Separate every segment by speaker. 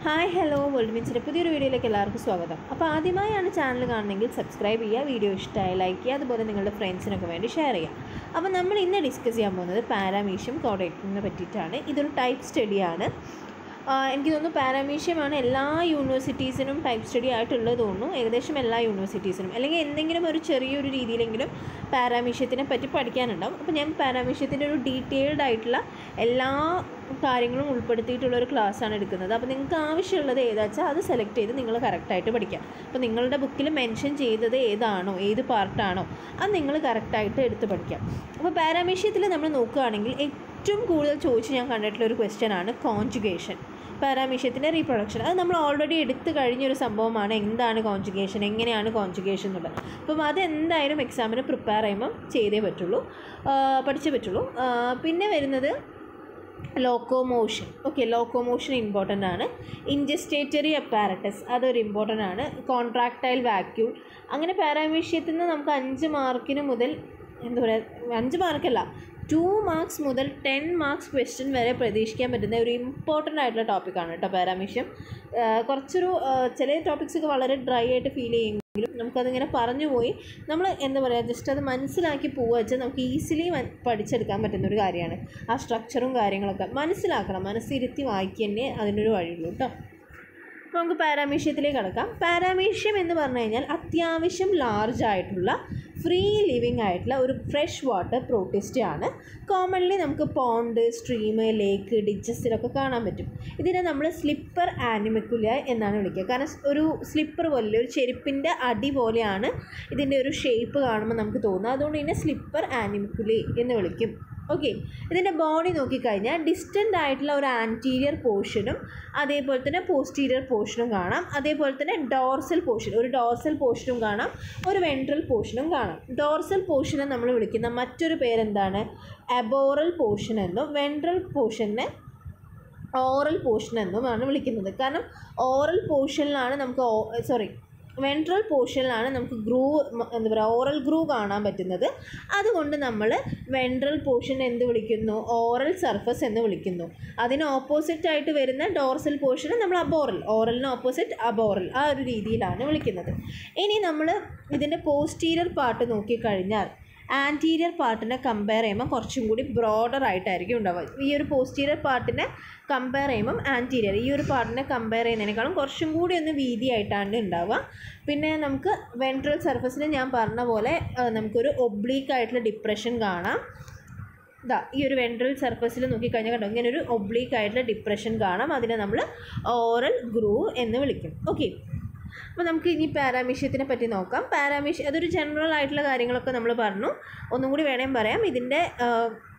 Speaker 1: hi hello world മീൻസിൻ്റെ പുതിയൊരു വീഡിയോയിലേക്ക് എല്ലാവർക്കും സ്വാഗതം അപ്പോൾ ആദ്യമായാണ് ചാനൽ കാണുന്നെങ്കിൽ സബ്സ്ക്രൈബ് ചെയ്യുക വീഡിയോ ഇഷ്ടമായി ലൈക്ക് ചെയ്യുക അതുപോലെ നിങ്ങളുടെ ഫ്രണ്ട്സിനൊക്കെ വേണ്ടി ഷെയർ ചെയ്യുക അപ്പോൾ നമ്മൾ ഇന്ന് ഡിസ്കസ് ചെയ്യാൻ പോകുന്നത് പാരാമീഷ്യം കോഡേറ്റിനെ പറ്റിയിട്ടാണ് ഇതൊരു ടൈപ്പ് സ്റ്റഡിയാണ് ആഹ് എനിക്ക് തോന്നുന്നു പാരാമീഷ്യമാണ് എല്ലാ യൂണിവേഴ്സിറ്റീസിനും ടൈപ്പ് സ്റ്റഡി ആയിട്ടുള്ളത് തോന്നുന്നു ഏകദേശം എല്ലാ യൂണിവേഴ്സിറ്റീസിനും അല്ലെങ്കിൽ എന്തെങ്കിലും ഒരു ചെറിയൊരു രീതിയിലെങ്കിലും പാരാമീഷ്യത്തിനെ പറ്റി പഠിക്കാനുണ്ടാവും അപ്പോൾ ഞാൻ പാരാമീഷ്യത്തിൻ്റെ ഒരു ഡീറ്റെയിൽഡ് ആയിട്ടുള്ള എല്ലാ കാര്യങ്ങളും ഉൾപ്പെടുത്തിയിട്ടുള്ള ഒരു ക്ലാസ്സാണ് എടുക്കുന്നത് അപ്പോൾ നിങ്ങൾക്ക് ആവശ്യമുള്ളത് ഏതാ വെച്ചാൽ അത് സെലക്ട് ചെയ്ത് നിങ്ങൾ കറക്റ്റായിട്ട് പഠിക്കാം അപ്പോൾ നിങ്ങളുടെ ബുക്കിൽ മെൻഷൻ ചെയ്തത് ഏതാണോ ഏത് പാർട്ടാണോ അത് നിങ്ങൾ കറക്റ്റായിട്ട് എടുത്ത് പഠിക്കാം അപ്പോൾ പാരാമീഷ്യത്തിൽ നമ്മൾ നോക്കുകയാണെങ്കിൽ ഏറ്റവും കൂടുതൽ ചോദിച്ച് ഞാൻ കണ്ടിട്ടുള്ള ഒരു ക്വസ്റ്റ്യൻ ആണ് കോൺജുഗേഷൻ പാരാമീഷ്യത്തിൻ്റെ റീപ്രൊഡക്ഷൻ അത് നമ്മൾ ഓൾറെഡി എടുത്തു കഴിഞ്ഞൊരു സംഭവമാണ് എന്താണ് കോൺജുഗേഷൻ എങ്ങനെയാണ് കോൺജുഗേഷൻ എന്നുള്ളത് അപ്പം അത് എന്തായാലും എക്സാമിന് പ്രിപ്പയർ ചെയ്യുമ്പം ചെയ്തേ പറ്റുള്ളൂ ആ, പഠിച്ചേ പറ്റുള്ളൂ ആ, പിന്നെ വരുന്നത് ലോക്കോമോഷൻ ഓക്കെ ലോക്കോമോഷൻ ഇമ്പോർട്ടൻ്റ് ആണ് ഇൻജസ്റ്റേറ്ററി അപ്പാരറ്റസ് അതൊരു ഇമ്പോർട്ടൻ്റ് ആണ് കോൺട്രാക്ടൈൽ വാക്യൂൾ അങ്ങനെ പാരാമീഷ്യത്തിൽ നിന്ന് നമുക്ക് അഞ്ച് മാർക്കിന് മുതൽ എന്താ പറയുക അഞ്ച് മാർക്കല്ല ടു മാർക്സ് മുതൽ ടെൻ മാർക്സ് ക്വസ്റ്റ്യൻ വരെ പ്രതീക്ഷിക്കാൻ പറ്റുന്ന ഒരു ഇമ്പോർട്ടൻ്റ് ആയിട്ടുള്ള ടോപ്പിക്കാണ് കേട്ടോ പാരാമീഷ്യം കുറച്ചൊരു ആ, ചില ടോപ്പിക്സ് ഒക്കെ വളരെ ഡ്രൈ ആയിട്ട് ഫീൽ ചെയ്യുമെങ്കിലും നമുക്കതിങ്ങനെ പറഞ്ഞു പോയി നമ്മൾ എന്താ പറയുക ജസ്റ്റ് അത് മനസ്സിലാക്കി പോവുക വെച്ചാൽ നമുക്ക് ഈസിലി പഠിച്ചെടുക്കാൻ പറ്റുന്ന ഒരു കാര്യമാണ് ആ സ്ട്രക്ചറും കാര്യങ്ങളൊക്കെ മനസ്സിലാക്കണം മനസ്സിരുത്തി വായിക്കുക തന്നെ അതിനൊരു വഴിയുള്ളൂ കേട്ടോ അപ്പോൾ നമുക്ക് പാരാമീഷ്യത്തിലേക്ക് കടക്കാം പാരാമീഷ്യം എന്ന് പറഞ്ഞു കഴിഞ്ഞാൽ അത്യാവശ്യം ലാർജ് ആയിട്ടുള്ള ഫ്രീ ലിവിങ് ആയിട്ടുള്ള ഒരു ഫ്രഷ് വാട്ടർ പ്രോട്ടിസ്റ്റ് ആണ് കോമൺലി നമുക്ക് പോണ്ട് സ്ട്രീം ലേക്ക് ഡിച്ചസിലൊക്കെ കാണാൻ പറ്റും ഇതിനെ നമ്മൾ സ്ലിപ്പർ ആനിമിക്കുല എന്നാണ് വിളിക്കുക കാരണം ഒരു സ്ലിപ്പർ പോലെ ഒരു ചെരുപ്പിൻ്റെ അടി പോലെയാണ് ഇതിൻ്റെ ഒരു ഷേപ്പ് കാണുമ്പോൾ നമുക്ക് തോന്നുന്നത് അതുകൊണ്ട് ഇതിനെ സ്ലിപ്പർ ആനിമിക്കുലേ എന്ന് വിളിക്കും ഓക്കെ ഇതിൻ്റെ ബോഡി നോക്കിക്കഴിഞ്ഞാൽ ഡിസ്റ്റൻ്റ് ആയിട്ടുള്ള ഒരു ആൻറ്റീരിയർ പോർഷനും അതേപോലെ തന്നെ പോസ്റ്റീരിയർ പോർഷനും കാണാം അതേപോലെ തന്നെ ഡോർസൽ പോർഷൻ ഒരു ഡോർസൽ പോർഷനും കാണാം ഒരു വെൻട്രൽ പോർഷനും കാണാം ഡോർസൽ പോർഷനെ നമ്മൾ വിളിക്കുന്ന മറ്റൊരു പേരെന്താണ് അബോറൽ പോർഷൻ എന്നും വെൻട്രൽ പോർഷനെ ഓറൽ പോർഷൻ എന്നുമാണ് വിളിക്കുന്നത് കാരണം ഓറൽ പോർഷനിലാണ് നമുക്ക് സോറി വെൻട്രൽ പോർഷനിലാണ് നമുക്ക് ഗ്രൂ എന്താ പറയുക ഓറൽ ഗ്രൂ കാണാൻ പറ്റുന്നത് അതുകൊണ്ട് നമ്മൾ വെൻട്രൽ പോർഷൻ എന്ത് വിളിക്കുന്നു ഓറൽ സർഫസ് എന്ന് വിളിക്കുന്നു അതിന് ഓപ്പോസിറ്റ് ആയിട്ട് വരുന്ന ഡോർസൽ പോർഷനെ നമ്മൾ അബോറൽ ഓറലിന് ഓപ്പോസിറ്റ് അബോറൽ ആ ഒരു രീതിയിലാണ് വിളിക്കുന്നത് ഇനി നമ്മൾ ഇതിൻ്റെ പോസ്റ്റീരിയർ പാർട്ട് നോക്കിക്കഴിഞ്ഞാൽ ആൻറ്റീരിയർ പാർട്ടിനെ കമ്പയർ ചെയ്യുമ്പോൾ കുറച്ചും കൂടി ബ്രോഡർ ആയിട്ടായിരിക്കും ഉണ്ടാവുക ഈ ഒരു പോസ്റ്റീരിയർ പാർട്ടിനെ കമ്പയർ ചെയ്യുമ്പം ആൻറ്റീരിയർ ഈ ഒരു പാർട്ടിനെ കമ്പയർ ചെയ്യുന്നതിനേക്കാളും കുറച്ചും കൂടി ഒന്ന് വീതിയായിട്ടാണ് ഉണ്ടാവുക പിന്നെ നമുക്ക് വെൻട്രൽ സർഫസിൽ ഞാൻ പറഞ്ഞ പോലെ ആ, നമുക്കൊരു ഒബ്ലീക്ക് ആയിട്ടുള്ള ഡിപ്രഷൻ കാണാം ഇതാ ഈ ഒരു വെൻട്രൽ സർഫസിൽ നോക്കിക്കഴിഞ്ഞാൽ കണ്ടോ ഇങ്ങനെ ഒരു ഒബ്ലീക്ക് ആയിട്ടുള്ള ഡിപ്രഷൻ കാണാം അതിനെ നമ്മൾ ഓറൽ ഗ്രൂ എന്ന് വിളിക്കും ഓക്കെ അപ്പോൾ നമുക്ക് ഇനി പാരാമീഷ്യത്തിനെ പറ്റി നോക്കാം പാരാമീഷ്യ അതൊരു ജനറൽ ആയിട്ടുള്ള കാര്യങ്ങളൊക്കെ നമ്മൾ പറഞ്ഞു ഒന്നും കൂടി വേണേൽ പറയാം ഇതിൻ്റെ ആ,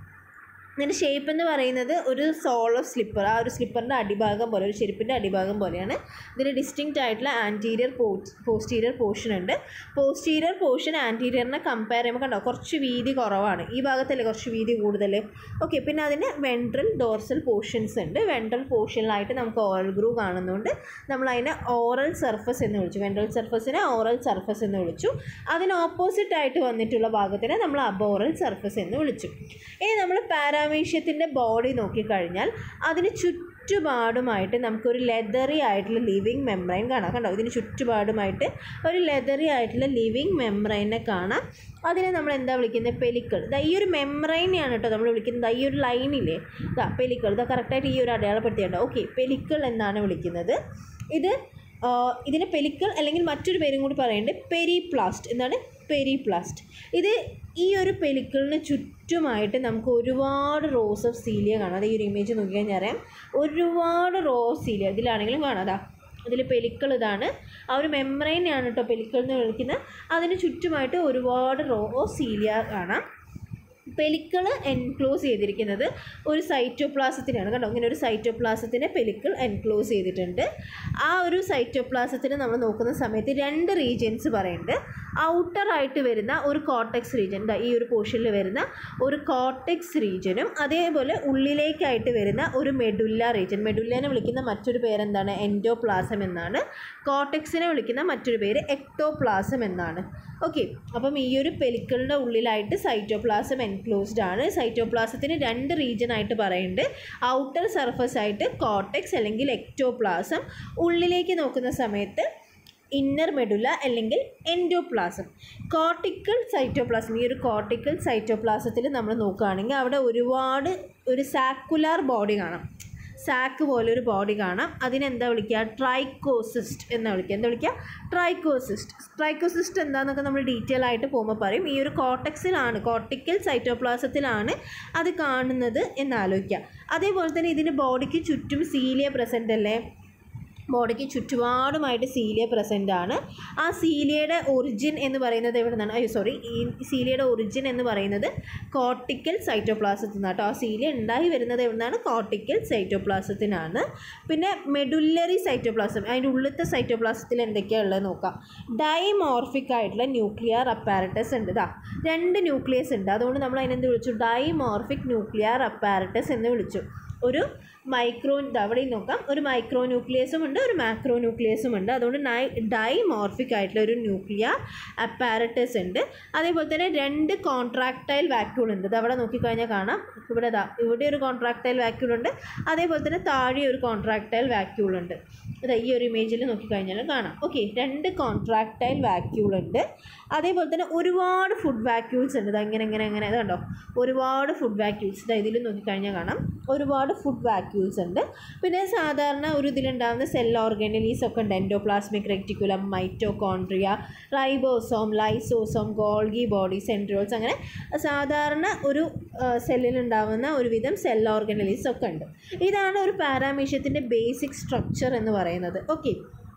Speaker 1: ഇതിൻ്റെ ഷേപ്പ് എന്ന് പറയുന്നത് ഒരു സോൾ ഓഫ് സ്ലിപ്പർ ആ ഒരു സ്ലിപ്പറിൻ്റെ അടിഭാഗം പോലെ ഒരു ചെരുപ്പിൻ്റെ അടിഭാഗം പോലെയാണ് ഇതിന് ഡിസ്റ്റിങ്ക്റ്റ് ആയിട്ടുള്ള ആൻറ്റീരിയർ പോസ്റ്റീരിയർ പോർഷൻ ഉണ്ട് പോസ്റ്റീരിയർ പോർഷൻ ആൻറ്റീരിയറിനെ കമ്പയർ ചെയ്യുമ്പോൾ കണ്ടോ കുറച്ച് വീതി കുറവാണ് ഈ ഭാഗത്തല്ലേ കുറച്ച് വീതി കൂടുതൽ ഓക്കെ പിന്നെ അതിന് വെൻട്രൽ ഡോർസൽ പോർഷൻസ് ഉണ്ട് വെൻട്രൽ പോർഷനിലായിട്ട് നമുക്ക് ഓറൽ ഗ്രൂ കാണുന്നുണ്ട് നമ്മൾ അതിനെ ഓറൽ സർഫസ് എന്ന് വിളിച്ചു വെൻട്രൽ സർഫസിനെ ഓറൽ സർഫസ് എന്ന് വിളിച്ചു അതിന് ഓപ്പോസിറ്റ് ആയിട്ട് വന്നിട്ടുള്ള ഭാഗത്തിനെ നമ്മൾ അബോറൽ സർഫസ് എന്ന് വിളിച്ചു ഇനി നമ്മൾ പാരാമീഷ്യത്തിൻ്റെ ബോഡി നോക്കിക്കഴിഞ്ഞാൽ അതിന് ചുറ്റുപാടുമായിട്ട് നമുക്കൊരു ലെതറി ആയിട്ടുള്ള ലിവിങ് മെംബ്രൈൻ കാണാം കണ്ടോ ഇതിന് ചുറ്റുപാടുമായിട്ട് ഒരു ലെതറി ആയിട്ടുള്ള ലിവിങ് മെംബ്രൈനെ കാണാം അതിനെ നമ്മൾ എന്താ വിളിക്കുന്നത് പെലിക്കൾ ഇതാ ഈ ഒരു മെംബ്രൈനെയാണ് കേട്ടോ നമ്മൾ വിളിക്കുന്നത് ദാ ഈ ഒരു ലൈനില്ലേ ഇതാ പെലിക്കൾ ഇതാ കറക്റ്റായിട്ട് ഈ ഒരു അടയാളപ്പെടുത്തിയുണ്ടോ ഓക്കെ പെലിക്കൾ എന്നാണ് വിളിക്കുന്നത് ഇത് ആ, ഇതിന് പെലിക്കൾ അല്ലെങ്കിൽ മറ്റൊരു പേരും കൂടി പറയുന്നുണ്ട് പെരിപ്ലാസ്റ്റ് എന്താണ് പെരിപ്ലാസ്റ്റ് ഇത് ഈ ഒരു പെലിക്കളിന് ചുറ്റുമായിട്ട് നമുക്ക് ഒരുപാട് റോസ് ഓഫ് സീലിയ കാണാം അത് ഈ ഒരു ഇമേജ് നോക്കിക്കഴിഞ്ഞാൽ അറിയാം ഒരുപാട് റോസ് സീലിയ ഇതിലാണെങ്കിലും കാണാം അതാ അതിൽ പെലിക്കൾ ഇതാണ് ആ ഒരു മെമ്രൈനെയാണ് കേട്ടോ പെലിക്കൾ എന്ന് വിളിക്കുന്നത് അതിന് ചുറ്റുമായിട്ട് ഒരുപാട് റോ സീലിയ കാണാം പെലിക്കൾ എൻക്ലോസ് ചെയ്തിരിക്കുന്നത് ഒരു സൈറ്റോപ്ലാസത്തിനാണ് കണ്ടോ ഇങ്ങനെ ഒരു സൈറ്റോപ്ലാസത്തിനെ പെലിക്കൾ എൻക്ലോസ് ചെയ്തിട്ടുണ്ട് ആ ഒരു സൈറ്റോപ്ലാസത്തിന് നമ്മൾ നോക്കുന്ന സമയത്ത് രണ്ട് റീജിയൻസ് പറയുന്നുണ്ട് ഔട്ടർ ആയിട്ട് വരുന്ന ഒരു കോട്ടക്സ് റീജിയൻ ഈ ഒരു പോർഷനിൽ വരുന്ന ഒരു കോട്ടക്സ് റീജിയനും അതേപോലെ ഉള്ളിലേക്കായിട്ട് വരുന്ന ഒരു മെഡുല്ല റീജിയൻ മെഡുല്ലേനെ വിളിക്കുന്ന മറ്റൊരു പേരെന്താണ് എൻഡോപ്ലാസം എന്നാണ് കോട്ടക്സിനെ വിളിക്കുന്ന മറ്റൊരു പേര് എക്ടോപ്ലാസം എന്നാണ് ഓക്കെ അപ്പം ഈ ഒരു പെലിക്കളിൻ്റെ ഉള്ളിലായിട്ട് സൈറ്റോപ്ലാസം എൻക്ലോസ് എൻക്ലോസ്ഡ് ആണ് സൈറ്റോപ്ലാസത്തിന് രണ്ട് റീജിയൻ ആയിട്ട് പറയുന്നുണ്ട് ഔട്ടർ സർഫസ് ആയിട്ട് കോട്ടക്സ് അല്ലെങ്കിൽ എക്ടോപ്ലാസം ഉള്ളിലേക്ക് നോക്കുന്ന സമയത്ത് ഇന്നർ മെഡുല അല്ലെങ്കിൽ എൻഡോപ്ലാസം കോർട്ടിക്കൽ സൈറ്റോപ്ലാസം ഈ ഒരു കോർട്ടിക്കൽ സൈറ്റോപ്ലാസത്തിൽ നമ്മൾ നോക്കുകയാണെങ്കിൽ അവിടെ ഒരുപാട് ഒരു സാക്കുലാർ ബോഡി കാണാം സാക്ക് പോലെ ഒരു ബോഡി കാണാം അതിനെന്താ വിളിക്കുക ട്രൈക്കോസിസ്റ്റ് എന്ന് വിളിക്കുക എന്താ വിളിക്കുക ട്രൈക്കോസിസ്റ്റ് ട്രൈക്കോസിസ്റ്റ് എന്താണെന്നൊക്കെ നമ്മൾ ഡീറ്റെയിൽ ആയിട്ട് പോകുമ്പോൾ പറയും ഈ ഒരു കോട്ടക്സിലാണ് കോർട്ടിക്കൽ സൈറ്റോപ്ലാസത്തിലാണ് അത് കാണുന്നത് എന്ന് ആലോചിക്കുക അതേപോലെ തന്നെ ഇതിന് ബോഡിക്ക് ചുറ്റും സീലിയ പ്രസൻ്റ് അല്ലേ ബോഡിക്ക് ചുറ്റുപാടുമായിട്ട് സീലിയ പ്രസൻ്റ് ആണ് ആ സീലിയയുടെ ഒറിജിൻ എന്ന് പറയുന്നത് എവിടെ നിന്നാണ് അയ്യോ സോറി ഈ സീലിയയുടെ ഒറിജിൻ എന്ന് പറയുന്നത് കോർട്ടിക്കൽ സൈറ്റോപ്ലാസത്തിൽ നിന്നാണ് കേട്ടോ ആ സീലിയ ഉണ്ടായി വരുന്നത് എവിടെ നിന്നാണ് കോർട്ടിക്കൽ സൈറ്റോപ്ലാസത്തിനാണ് പിന്നെ മെഡുല്ലറി സൈറ്റോപ്ലാസം അതിൻ്റെ ഉള്ളിലത്തെ സൈറ്റോപ്ലാസത്തിൽ എന്തൊക്കെയാണ് ഉള്ളത് നോക്കാം ഡൈമോർഫിക് ആയിട്ടുള്ള ന്യൂക്ലിയർ അപ്പാരറ്റസ് ഉണ്ട് ഇതാ രണ്ട് ന്യൂക്ലിയസ് ഉണ്ട് അതുകൊണ്ട് നമ്മൾ അതിനെന്ത് വിളിച്ചു ഡൈമോർഫിക് ന്യൂക്ലിയർ അപ്പാരറ്റസ് എന്ന് വിളിച്ചു ഒരു മൈക്രോ അവിടെയും നോക്കാം ഒരു മൈക്രോ ന്യൂക്ലിയസും ഉണ്ട് ഒരു മാക്രോ ന്യൂക്ലിയസും ഉണ്ട് അതുകൊണ്ട് നൈ ഡൈമോർഫിക് ആയിട്ടുള്ള ഒരു ന്യൂക്ലിയർ അപ്പാരറ്റസ് ഉണ്ട് അതേപോലെ തന്നെ രണ്ട് കോൺട്രാക്ടൈൽ വാക്യൂൾ ഉണ്ട് ഇത് അവിടെ നോക്കിക്കഴിഞ്ഞാൽ കാണാം ഇവിടെ ദാ ഇവിടെ ഒരു കോൺട്രാക്ടൈൽ വാക്യൂൾ ഉണ്ട് അതേപോലെ തന്നെ താഴെ ഒരു കോൺട്രാക്ടൈൽ വാക്യൂൾ ഉണ്ട് ഇതാ ഈ ഒരു ഇമേജിൽ നോക്കിക്കഴിഞ്ഞാൽ കാണാം ഓക്കെ രണ്ട് കോൺട്രാക്ടൈൽ വാക്യൂൾ ഉണ്ട് അതേപോലെ തന്നെ ഒരുപാട് ഫുഡ് വാക്യൂൾസ് ഉണ്ട് ഇതാ ഇങ്ങനെ ഇങ്ങനെ ഇങ്ങനെ ഇത് കണ്ടോ ഒരുപാട് ഫുഡ് വാക്യൂൾസ് ഇതാ ഇതിൽ നോക്കിക്കഴിഞ്ഞാൽ കാണാം ഒരുപാട് ഫുഡ് വാക്യൂൾസ് ഉണ്ട് പിന്നെ സാധാരണ ഒരു ഇതിലുണ്ടാകുന്ന സെൽ ഓർഗനലീസ് ഒക്കെ ഉണ്ട് endoplasmic reticulum mitochondria ribosome lysosome Golgi body centrioles അങ്ങനെ സാധാരണ ഒരു സെല്ലിലുണ്ടാകുന്ന ഒരുവിധം സെൽ ഓർഗനലീസ് ഒക്കെ ഉണ്ട് ഇതാണ് ഒരു പാരാമീഷ്യത്തിൻ്റെ ബേസിക് സ്ട്രക്ചർ എന്ന് പറയുന്നത് ഓക്കെ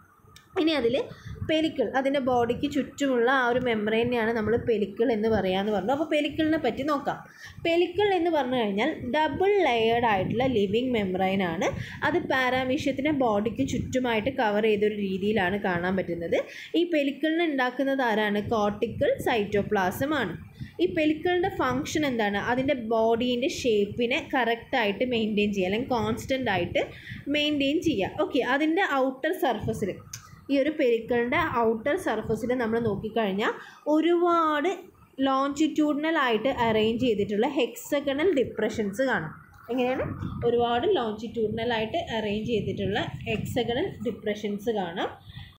Speaker 1: ഇനി അതിൽ പെലിക്കിൾ അതിൻ്റെ ബോഡിക്ക് ചുറ്റുമുള്ള ആ ഒരു മെമ്പറൈനെയാണ് നമ്മൾ പെലിക്കിൾ എന്ന് പറയാമെന്ന് പറഞ്ഞു അപ്പോൾ പെലിക്കിളിനെ പറ്റി നോക്കാം പെലിക്കിൾ എന്ന് പറഞ്ഞു കഴിഞ്ഞാൽ ഡബിൾ ലെയേർഡ് ആയിട്ടുള്ള ലിവിങ് മെമ്പറൈൻ ആണ് അത് പാരാമീഷ്യത്തിൻ്റെ ബോഡിക്ക് ചുറ്റുമായിട്ട് കവർ ചെയ്തൊരു രീതിയിലാണ് കാണാൻ പറ്റുന്നത് ഈ പെലിക്കിളിനെ ഉണ്ടാക്കുന്നത് ആരാണ് കോർട്ടിക്കൽ സൈറ്റോപ്ലാസം ആണ് ഈ പെലിക്കിളിൻ്റെ ഫങ്ഷൻ എന്താണ് അതിൻ്റെ ബോഡീൻ്റെ ഷേപ്പിനെ കറക്റ്റായിട്ട് മെയിൻറ്റെയിൻ ചെയ്യുക അല്ലെങ്കിൽ കോൺസ്റ്റൻ്റ് ആയിട്ട് മെയിൻറ്റെയിൻ ചെയ്യുക ഓക്കെ അതിൻ്റെ ഔട്ടർ സർഫസിൽ ഈ ഒരു പെരിക്കിളിൻ്റെ ഔട്ടർ സർഫസിൽ നമ്മൾ നോക്കിക്കഴിഞ്ഞാൽ ഒരുപാട് ലോഞ്ചിറ്റ്യൂഡിനൽ ആയിട്ട് അറേഞ്ച് ചെയ്തിട്ടുള്ള ഹെക്സഗണൽ ഡിപ്രഷൻസ് കാണാം എങ്ങനെയാണ് ഒരുപാട് ലോഞ്ചിറ്റ്യൂഡിനൽ ആയിട്ട് അറേഞ്ച് ചെയ്തിട്ടുള്ള ഹെക്സഗണൽ ഡിപ്രഷൻസ് കാണാം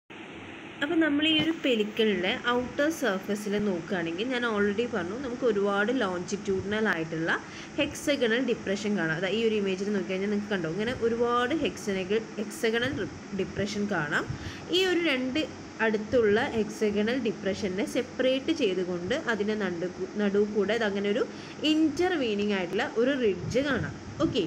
Speaker 1: അപ്പോൾ നമ്മൾ ഈ ഒരു പെലിക്കലിൻ്റെ ഔട്ടർ സർഫസിൽ നോക്കുകയാണെങ്കിൽ ഞാൻ ഓൾറെഡി പറഞ്ഞു നമുക്ക് ഒരുപാട് ലോഞ്ചിറ്റ്യൂഡിനൽ ആയിട്ടുള്ള ഹെക്സഗണൽ ഡിപ്രഷൻ കാണാം അതായത് ഈ ഒരു ഇമേജിൽ നോക്കിക്കഴിഞ്ഞാൽ നിങ്ങൾക്ക് കണ്ടോ ഇങ്ങനെ ഒരുപാട് ഹെക്സനകൾ ഹെക്സഗണൽ ഡിപ്രഷൻ കാണാം ഈ ഒരു രണ്ട് അടുത്തുള്ള ഹെക്സഗണൽ ഡിപ്രഷനെ സെപ്പറേറ്റ് ചെയ്തുകൊണ്ട് അതിൻ്റെ നടു നടുവ് കൂടെ അങ്ങനെ ഒരു ഇൻ്റർവീനിങ് ആയിട്ടുള്ള ഒരു റിഡ്ജ് കാണാം ഓക്കെ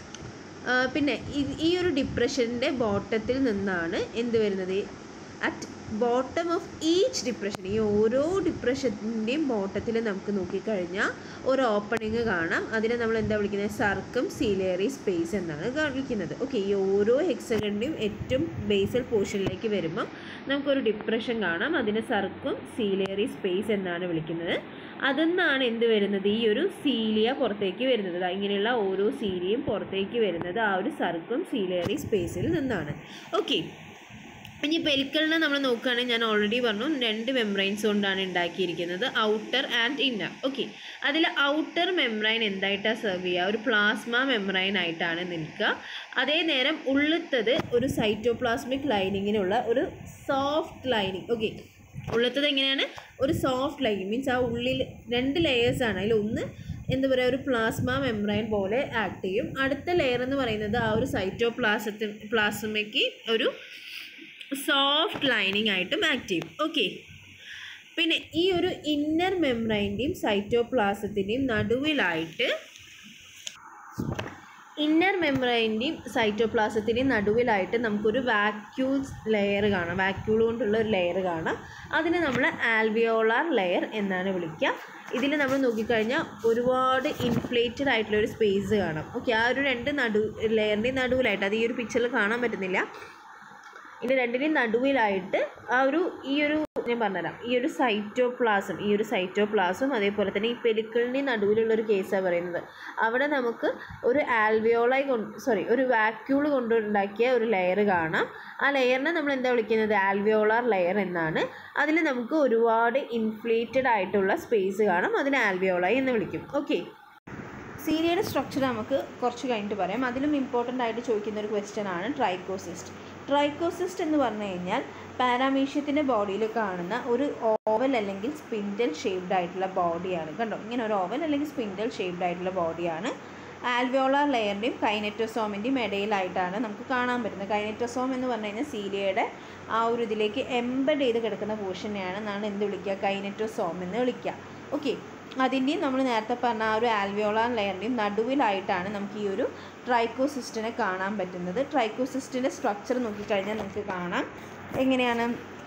Speaker 1: പിന്നെ ഈ ഒരു ഡിപ്രഷൻ്റെ ബോട്ടത്തിൽ നിന്നാണ് എന്ത് വരുന്നത് at bottom of each depression ഈ ഓരോ ഡിപ്രഷൻ്റെയും ബോട്ടത്തിൽ നമുക്ക് നോക്കിക്കഴിഞ്ഞാൽ ഒരു ഓപ്പണിങ് കാണാം അതിനെ നമ്മൾ എന്താ വിളിക്കുന്നത് സർക്കം സീലേറി സ്പേസ് എന്നാണ് വിളിക്കുന്നത് ഓക്കെ ഈ ഓരോ ഹെക്സഗണിൻ്റെയും ഏറ്റവും ബേസൽ പോർഷനിലേക്ക് വരുമ്പം നമുക്കൊരു ഡിപ്രഷൻ കാണാം അതിനെ സർക്കും സീലേറി സ്പേസ് എന്നാണ് വിളിക്കുന്നത് അതിന്നാണ് എന്ത് വരുന്നത് ഈ ഒരു സീലിയ പുറത്തേക്ക് വരുന്നത് ഇങ്ങനെയുള്ള ഓരോ സീലിയും പുറത്തേക്ക് വരുന്നത് ആ ഒരു സർക്കും സീലേറി സ്പേസിൽ നിന്നാണ് ഓക്കെ ഇനി പെലിക്കലിനെ നമ്മൾ നോക്കുകയാണെങ്കിൽ ഞാൻ ഓൾറെഡി പറഞ്ഞു രണ്ട് മെംബ്രൈൻസ് കൊണ്ടാണ് ഉണ്ടാക്കിയിരിക്കുന്നത് ഔട്ടർ ആൻഡ് ഇന്നർ ഓക്കെ അതിൽ ഔട്ടർ മെംബ്രൈൻ എന്തായിട്ടാണ് സെർവ് ചെയ്യുക ഒരു പ്ലാസ്മ മെംബ്രൈൻ ആയിട്ടാണ് നിൽക്കുക അതേ നേരം ഉള്ളിത്തത് ഒരു സൈറ്റോപ്ലാസ്മിക് ലൈനിങ്ങിനുള്ള ഒരു സോഫ്റ്റ് ലൈനിങ് ഓക്കെ ഉള്ളത്തത് എങ്ങനെയാണ് ഒരു സോഫ്റ്റ് ലൈനിങ് മീൻസ് ആ ഉള്ളിൽ രണ്ട് ലെയേഴ്സാണ് അതിൽ ഒന്ന് എന്താ പറയുക ഒരു പ്ലാസ്മ മെംബ്രൈൻ പോലെ ആക്ട് ചെയ്യും അടുത്ത ലെയർ എന്ന് പറയുന്നത് ആ ഒരു സൈറ്റോപ്ലാസത്തിൽ പ്ലാസ്മയ്ക്ക് ഒരു സോഫ്റ്റ് ലൈനിങ് ആയിട്ടും ആക്ട് ചെയ്യും ഓക്കെ പിന്നെ ഈ ഒരു ഇന്നർ മെംബ്രൈൻ്റെയും സൈറ്റോപ്ലാസത്തിൻ്റെയും നടുവിലായിട്ട് ഇന്നർ മെംബ്രൈൻ്റെയും സൈറ്റോപ്ലാസത്തിൻ്റെയും നടുവിലായിട്ട് നമുക്കൊരു വാക്യൂൾസ് ലെയർ കാണാം വാക്യൂൾ കൊണ്ടുള്ള ഒരു ലെയർ കാണാം അതിനെ നമ്മൾ ആൽവിയോളാർ ലെയർ എന്നാണ് വിളിക്കുക ഇതിൽ നമ്മൾ നോക്കിക്കഴിഞ്ഞാൽ ഒരുപാട് ഇൻഫ്ലേറ്റഡ് ആയിട്ടുള്ള ഒരു സ്പേസ് കാണാം ഓക്കെ ആ ഒരു രണ്ട് നടു ലെയറിൻ്റെയും നടുവിലായിട്ട് അത് ഈ ഒരു പിക്ചറിൽ കാണാൻ പറ്റുന്നില്ല ഇതിൻ്റെ രണ്ടിൻ്റെയും നടുവിലായിട്ട് ആ ഒരു ഈ ഒരു ഞാൻ പറഞ്ഞുതരാം ഈ ഒരു സൈറ്റോപ്ലാസം ഈ ഒരു സൈറ്റോപ്ലാസും അതേപോലെ തന്നെ ഈ പെലിക്കിളിൻ്റെ നടുവിലുള്ള ഒരു കേസാണ് പറയുന്നത് അവിടെ നമുക്ക് ഒരു ആൽവിയോളായി കൊണ്ട് സോറി ഒരു വാക്യൂൾ കൊണ്ടുണ്ടാക്കിയ ഒരു ലെയർ കാണാം ആ ലെയറിനെ നമ്മൾ എന്താ വിളിക്കുന്നത് ആൽവിയോളാർ ലെയർ എന്നാണ് അതിൽ നമുക്ക് ഒരുപാട് ഇൻഫ്ലേറ്റഡ് ആയിട്ടുള്ള സ്പേസ് കാണാം അതിനെ ആൽവിയോളായി എന്ന് വിളിക്കും ഓക്കെ സീരിയയുടെ സ്ട്രക്ചർ നമുക്ക് കുറച്ച് കഴിഞ്ഞിട്ട് പറയാം അതിലും ഇമ്പോർട്ടൻ്റ് ആയിട്ട് ചോദിക്കുന്ന ഒരു ക്വസ്റ്റ്യൻ ആണ് ട്രൈക്കോസിസ്റ്റ് ട്രൈക്കോസിസ്റ്റ് എന്ന് പറഞ്ഞു കഴിഞ്ഞാൽ പാരാമീഷ്യത്തിൻ്റെ ബോഡിയിൽ കാണുന്ന ഒരു ഓവൽ അല്ലെങ്കിൽ സ്പിൻഡൽ ഷേപ്ഡ് ആയിട്ടുള്ള ബോഡിയാണ് കണ്ടോ ഇങ്ങനെ ഒരു ഓവൽ അല്ലെങ്കിൽ സ്പിൻഡൽ ഷേപ്ഡ് ആയിട്ടുള്ള ബോഡിയാണ് ആൽവിയോളാർ ലെയറിൻ്റെയും കൈനറ്റോസോമിൻ്റെയും ഇടയിലായിട്ടാണ് നമുക്ക് കാണാൻ പറ്റുന്നത് കൈനറ്റോസോം എന്ന് പറഞ്ഞു കഴിഞ്ഞാൽ സീരിയയുടെ ആ ഒരു ഇതിലേക്ക് എംബഡ് ചെയ്ത് കിടക്കുന്ന പോർഷനെയാണ് എന്നാണ് എന്ത് വിളിക്കുക കൈനറ്റോസോം എന്ന് വിളിക്കുക ഓക്കെ അതിൻ്റെയും നമ്മൾ നേരത്തെ പറഞ്ഞ ആ ഒരു ആൽവിയോളാർ ലെയറിൻ്റെയും നടുവിലായിട്ടാണ് നമുക്ക് ഈ ഒരു ട്രൈക്കോസിസ്റ്റിനെ കാണാൻ പറ്റുന്നത് ട്രൈക്കോസിസ്റ്റിൻ്റെ സ്ട്രക്ചർ നോക്കിക്കഴിഞ്ഞാൽ നമുക്ക് കാണാം എങ്ങനെയാണ്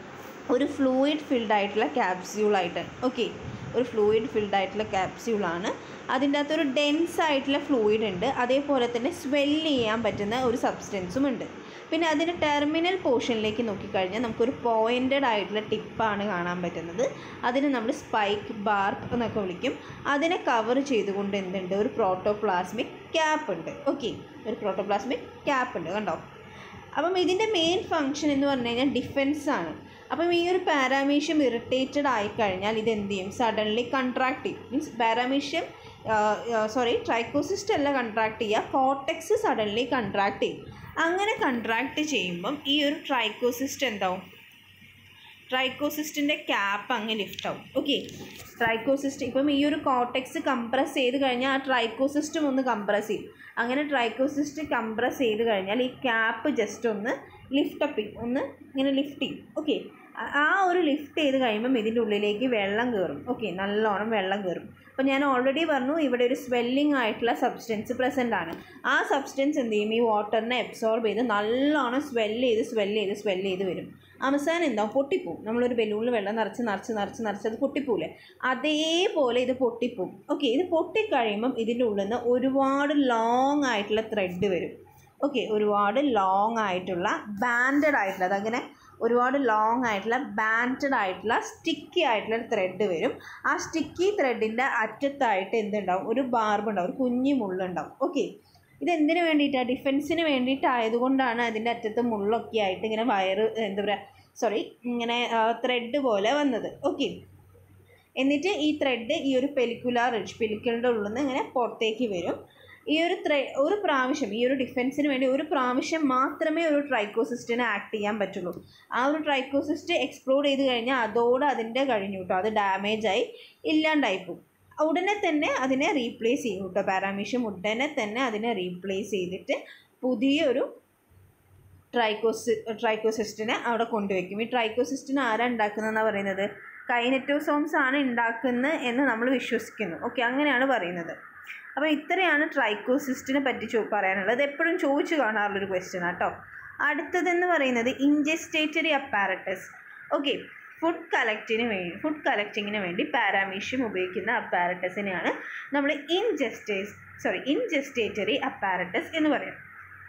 Speaker 1: ഒരു ഫ്ലൂയിഡ് ഫിൽഡ് ആയിട്ടുള്ള ക്യാപ്സ്യൂളായിട്ട് ഓക്കെ ഒരു ഫ്ലൂയിഡ് ഫിൽഡ് ആയിട്ടുള്ള ക്യാപ്സ്യൂളാണ് അതിൻ്റെ അകത്തൊരു ഡെൻസ് ആയിട്ടുള്ള ഫ്ലൂയിഡ് ഉണ്ട് അതേപോലെ തന്നെ സ്വെല്ല് ചെയ്യാൻ പറ്റുന്ന ഒരു സബ്സ്റ്റൻസും ഉണ്ട് പിന്നെ അതിൻ്റെ ടെർമിനൽ പോർഷനിലേക്ക് നോക്കിക്കഴിഞ്ഞാൽ നമുക്കൊരു പോയിൻറ്റഡ് ആയിട്ടുള്ള ടിപ്പാണ് കാണാൻ പറ്റുന്നത് അതിന് നമ്മൾ സ്പൈക്ക് ബാർക്ക് എന്നൊക്കെ വിളിക്കും അതിനെ കവർ ചെയ്തുകൊണ്ട് എന്തുണ്ട് ഒരു പ്രോട്ടോപ്ലാസ്മിക് ക്യാപ്പ് ഉണ്ട് ഓക്കെ ഒരു പ്രോട്ടോപ്ലാസ്മിക് ക്യാപ്പ് ഉണ്ട് കണ്ടോ അപ്പം ഇതിൻ്റെ മെയിൻ ഫങ്ഷൻ എന്ന് പറഞ്ഞു കഴിഞ്ഞാൽ ഡിഫെൻസ് ആണ് അപ്പം ഈ ഒരു പാരാമീഷ്യം ഇറിറ്റേറ്റഡ് ആയിക്കഴിഞ്ഞാൽ ഇത് എന്ത് ചെയ്യും സഡൻലി കൺട്രാക്ട് ചെയ്യും മീൻസ് പാരാമീഷ്യം സോറി ട്രൈക്കോസിസ്റ്റ് അല്ല കൺട്രാക്ട് ചെയ്യുക കോട്ടക്സ് സഡൻലി കൺട്രാക്ട് ചെയ്യും അങ്ങനെ കൺട്രാക്ട് ചെയ്യുമ്പം ഈ ഒരു ട്രൈക്കോസിസ്റ്റ് എന്താവും ട്രൈക്കോസിസ്റ്റിൻ്റെ ക്യാപ്പ് അങ്ങ് ലിഫ്റ്റ് ആവും ഓക്കെ ട്രൈക്കോസിസ്റ്റ് ഇപ്പം ഈ ഒരു കോട്ടക്സ് കംപ്രസ് ചെയ്ത് കഴിഞ്ഞാൽ ആ ട്രൈക്കോസിസ്റ്റും ഒന്ന് കംപ്രസ് ചെയ്യും അങ്ങനെ ട്രൈക്കോസിസ്റ്റ് കംപ്രസ് ചെയ്ത് കഴിഞ്ഞാൽ ഈ ക്യാപ്പ് ജസ്റ്റ് ഒന്ന് ലിഫ്റ്റ് അപ്പ് ചെയ്യും ഒന്ന് ഇങ്ങനെ ലിഫ്റ്റ് ചെയ്യും ഓക്കെ ആ ഒരു ലിഫ്റ്റ് ചെയ്ത് കഴിയുമ്പം ഇതിൻ്റെ ഉള്ളിലേക്ക് വെള്ളം കയറും ഓക്കെ നല്ലോണം വെള്ളം കയറും അപ്പോൾ ഞാൻ ഓൾറെഡി പറഞ്ഞു ഇവിടെ ഒരു സ്വെല്ലിംഗ് ആയിട്ടുള്ള സബ്സ്റ്റൻസ് പ്രസൻ്റ് ആണ് ആ സബ്സ്റ്റൻസ് എന്ത് ചെയ്യും ഈ വാട്ടറിനെ അബ്സോർബ് ചെയ്ത് നല്ലോണം സ്വെല്ല് ചെയ്ത് സ്വെല്ല് ചെയ്ത് സ്വെല്ല് ചെയ്ത് വരും അവസാനം എന്താവും പൊട്ടിപ്പോവും നമ്മളൊരു ബലൂണിൽ വെള്ളം നിറച്ച് നിറച്ച് നിറച്ച് നിറച്ച് അത് പൊട്ടിപ്പോവില്ലേ അതേപോലെ ഇത് പൊട്ടിപ്പോവും ഓക്കെ ഇത് പൊട്ടിക്കഴിയുമ്പം ഇതിൻ്റെ ഉള്ളിൽ നിന്ന് ഒരുപാട് ലോങ് ആയിട്ടുള്ള ത്രെഡ് വരും ഓക്കെ ഒരുപാട് ലോങ് ആയിട്ടുള്ള ബാൻഡഡ് ആയിട്ടുള്ള അതങ്ങനെ ഒരുപാട് ലോങ് ആയിട്ടുള്ള ബാൻഡഡ് ആയിട്ടുള്ള സ്റ്റിക്കി ആയിട്ടുള്ള ത്രെഡ് വരും ആ സ്റ്റിക്കി ത്രെഡിൻ്റെ അറ്റത്തായിട്ട് എന്തുണ്ടാവും ഒരു ബാർബ് ഉണ്ടാവും ഒരു കുഞ്ഞി മുള്ളുണ്ടാവും ഓക്കെ ഇത് എന്തിനു വേണ്ടിയിട്ടാണ് ഡിഫെൻസിന് വേണ്ടിയിട്ടായതുകൊണ്ടാണ് അതിൻ്റെ അറ്റത്ത് മുള്ളൊക്കെ ആയിട്ട് ഇങ്ങനെ വയറ് എന്താ പറയുക സോറി ഇങ്ങനെ ത്രെഡ് പോലെ വന്നത് ഓക്കെ എന്നിട്ട് ഈ ത്രെഡ് ഈ ഒരു പെലിക്കുലാർ റിഡ്ജ് പെലിക്കുലിൻ്റെ ഉള്ളിൽ നിന്ന് ഇങ്ങനെ പുറത്തേക്ക് വരും ഈ ഒരു ത്രെ ഒരു പ്രാവശ്യം ഈ ഒരു ഡിഫെൻസിന് വേണ്ടി ഒരു പ്രാവശ്യം മാത്രമേ ഒരു ട്രൈക്കോസിസ്റ്റിനെ ആക്ട് ചെയ്യാൻ പറ്റുള്ളൂ ആ ഒരു ട്രൈക്കോസിസ്റ്റ് എക്സ്പ്ലോഡ് ചെയ്ത് കഴിഞ്ഞാൽ അതോടെ അതിൻ്റെ കഴിഞ്ഞു കേട്ടോ അത് ഡാമേജ് ആയി ഇല്ലാണ്ടായി പോകും ഉടനെ തന്നെ അതിനെ റീപ്ലേസ് ചെയ്യും കേട്ടോ പാരാമീഷ്യം ഉടനെ തന്നെ അതിനെ റീപ്ലേസ് ചെയ്തിട്ട് പുതിയൊരു ട്രൈക്കോസി ട്രൈക്കോസിസ്റ്റിനെ അവിടെ കൊണ്ടുവയ്ക്കും ഈ ട്രൈക്കോസിസ്റ്റിനെ ആരാ ഉണ്ടാക്കുന്നതെന്നാണ് പറയുന്നത് കൈനറ്റോസോംസ് ആണ് ഉണ്ടാക്കുന്നത് എന്ന് നമ്മൾ വിശ്വസിക്കുന്നു ഓക്കെ അങ്ങനെയാണ് പറയുന്നത് അപ്പോൾ ഇത്രയാണ് ട്രൈക്കോസിസ്റ്റിനെ പറ്റി ചോ പറയാനുള്ളത് എപ്പോഴും ചോദിച്ചു കാണാറുള്ളൊരു ക്വസ്റ്റ്യൻ ആട്ടോ അടുത്തതെന്ന് പറയുന്നത് ഇൻജസ്റ്റേറ്ററി അപ്പാരറ്റസ് ഓക്കെ ഫുഡ് കളക്റ്റിന് വേണ്ടി ഫുഡ് കളക്റ്റിങ്ങിന് വേണ്ടി പാരാമീഷ്യം ഉപയോഗിക്കുന്ന അപ്പാരറ്റസിനെയാണ് നമ്മൾ ഇൻജസ്റ്റേസ് സോറി ഇൻജസ്റ്റേറ്ററി അപ്പാരറ്റസ് എന്ന് പറയാം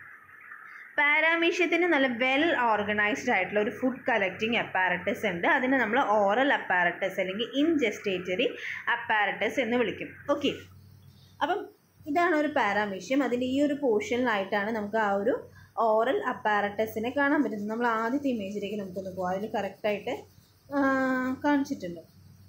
Speaker 1: പാരാമീഷ്യത്തിന് നല്ല വെൽ ഓർഗനൈസ്ഡ് ആയിട്ടുള്ള ഒരു ഫുഡ് കളക്റ്റിംഗ് അപ്പാരറ്റസ് ഉണ്ട് അതിനെ നമ്മൾ ഓറൽ അപ്പാരറ്റസ് അല്ലെങ്കിൽ ഇൻജസ്റ്റേറ്ററി അപ്പാരറ്റസ് എന്ന് വിളിക്കും ഓക്കെ അപ്പം ഇതാണ് ഒരു പാരാമീഷ്യം അതിൻ്റെ ഈ ഒരു പോർഷനിലായിട്ടാണ് നമുക്ക് ആ ഒരു ഓറൽ അപ്പാരറ്റസിനെ കാണാൻ പറ്റുന്നത് നമ്മൾ ആദ്യത്തെ ഇമേജിലേക്ക് നമുക്കൊന്ന് പോകാം അതിൽ കറക്റ്റായിട്ട് കാണിച്ചിട്ടുണ്ട്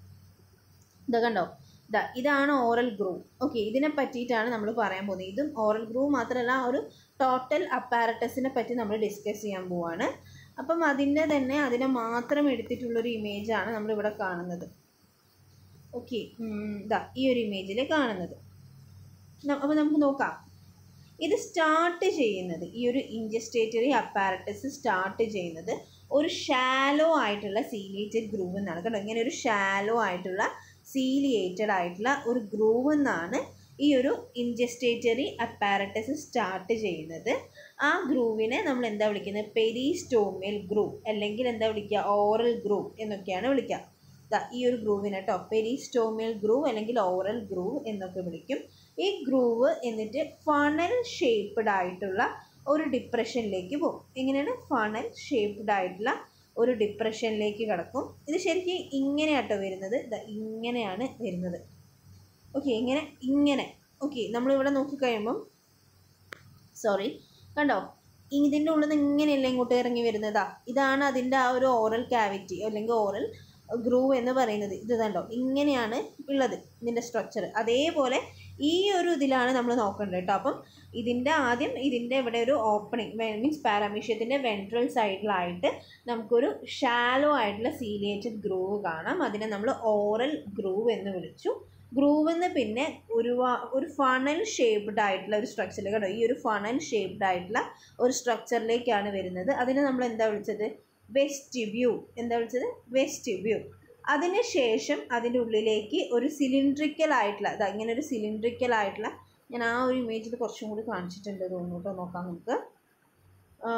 Speaker 1: ഇതാ കണ്ടോ ഇതാ ഇതാണ് ഓറൽ ഗ്രൂവ് ഓക്കെ ഇതിനെ പറ്റിയിട്ടാണ് നമ്മൾ പറയാൻ പോകുന്നത് ഇതും ഓറൽ ഗ്രൂവ് മാത്രമല്ല ഒരു ടോട്ടൽ അപ്പാരറ്റസിനെ പറ്റി നമ്മൾ ഡിസ്കസ് ചെയ്യാൻ പോവാണ് അപ്പം അതിൻ്റെ തന്നെ അതിനെ മാത്രം എടുത്തിട്ടുള്ളൊരു ഇമേജാണ് നമ്മളിവിടെ കാണുന്നത് ഓക്കെ ഇതാ ഈ ഒരു ഇമേജിൽ കാണുന്നത് അപ്പോൾ നമുക്ക് നോക്കാം ഇത് സ്റ്റാർട്ട് ചെയ്യുന്നത് ഈ ഒരു ഇൻജസ്റ്റേറ്ററി അപ്പാരറ്റസ് സ്റ്റാർട്ട് ചെയ്യുന്നത് ഒരു ഷാലോ ആയിട്ടുള്ള സീലിയേറ്റഡ് ഗ്രൂവ് എന്നാണ് കേട്ടോ ഇങ്ങനെ ഒരു ഷാലോ ആയിട്ടുള്ള സീലിയേറ്റഡ് ആയിട്ടുള്ള ഒരു ഗ്രൂവ് എന്നാണ് ഈ ഒരു ഇൻജസ്റ്റേറ്ററി അപ്പാരറ്റസ് സ്റ്റാർട്ട് ചെയ്യുന്നത് ആ ഗ്രൂവിനെ നമ്മൾ എന്താ വിളിക്കുന്നത് പെരിസ്റ്റോമിയൽ ഗ്രൂവ് അല്ലെങ്കിൽ എന്താ വിളിക്കുക ഓറൽ ഗ്രൂവ് എന്നൊക്കെയാണ് വിളിക്കുക ദാ ഈ ഒരു ഗ്രൂവിനെ കേട്ടോ പെരിസ്റ്റോമിയൽ ഗ്രൂവ് അല്ലെങ്കിൽ ഓറൽ ഗ്രൂവ് എന്നൊക്കെ വിളിക്കും ഈ ഗ്രൂവ് എന്നിട്ട് ഫണൽ ഷേപ്പ്ഡ് ആയിട്ടുള്ള ഒരു ഡിപ്രഷനിലേക്ക് പോകും എങ്ങനെയാണ് ഫണൽ ഷേപ്പ്ഡ് ആയിട്ടുള്ള ഒരു ഡിപ്രഷനിലേക്ക് കിടക്കും ഇത് ശരിക്കും ഇങ്ങനെയാട്ടോ വരുന്നത് ദാ ഇങ്ങനെയാണ് വരുന്നത് ഓക്കെ ഇങ്ങനെ ഇങ്ങനെ ഓക്കെ നമ്മളിവിടെ നോക്കിക്കഴിയുമ്പം സോറി കണ്ടോ ഇതിൻ്റെ ഉള്ളിൽ നിന്ന് ഇങ്ങനെയല്ല ഇങ്ങോട്ട് ഇറങ്ങി വരുന്നതാ ഇതാണ് അതിൻ്റെ ആ ഒരു ഓറൽ ക്യാവിറ്റി അല്ലെങ്കിൽ ഓറൽ ഗ്രൂവ് എന്ന് പറയുന്നത് ഇത് കണ്ടോ ഇങ്ങനെയാണ് ഉള്ളത് ഇതിൻ്റെ സ്ട്രക്ചർ അതേപോലെ ഈ ഒരു ഇതിലാണ് നമ്മൾ നോക്കേണ്ടത് കേട്ടോ അപ്പം ഇതിൻ്റെ ആദ്യം ഇതിൻ്റെ ഇവിടെ ഒരു ഓപ്പണിംഗ് മീൻസ് പാരാമീഷ്യത്തിൻ്റെ വെൻട്രൽ സൈഡിലായിട്ട് നമുക്കൊരു ഷാലോ ആയിട്ടുള്ള സീലിയേറ്റഡ് ഗ്രൂവ് കാണാം അതിനെ നമ്മൾ ഓറൽ ഗ്രൂവ് എന്ന് വിളിച്ചു ഗ്രൂവ് എന്ന് പിന്നെ ഒരു വാ- ഒരു ഫണൽ ഷേപ്ഡ് ആയിട്ടുള്ള ഒരു സ്ട്രക്ചർ കേട്ടോ ഈ ഒരു ഫണൽ ഷേപ്ഡ് ആയിട്ടുള്ള ഒരു സ്ട്രക്ചറിലേക്കാണ് വരുന്നത് അതിനെ നമ്മൾ എന്താ വിളിച്ചത് വെസ്റ്റിബ്യൂ എന്താ വിളിച്ചത് വെസ്റ്റിബ്യൂ അതിനുശേഷം അതിൻ്റെ ഉള്ളിലേക്ക് ഒരു സിലിണ്ട്രിക്കൽ ആയിട്ടുള്ള അതാ ഇങ്ങനെ ഒരു സിലിണ്ട്രിക്കൽ ആയിട്ടുള്ള ഞാൻ ആ ഒരു ഇമേജിൽ കുറച്ചും കൂടി കാണിച്ചിട്ടുണ്ട് തോന്നുന്നു കേട്ടോ നോക്കാം നമുക്ക് ആ,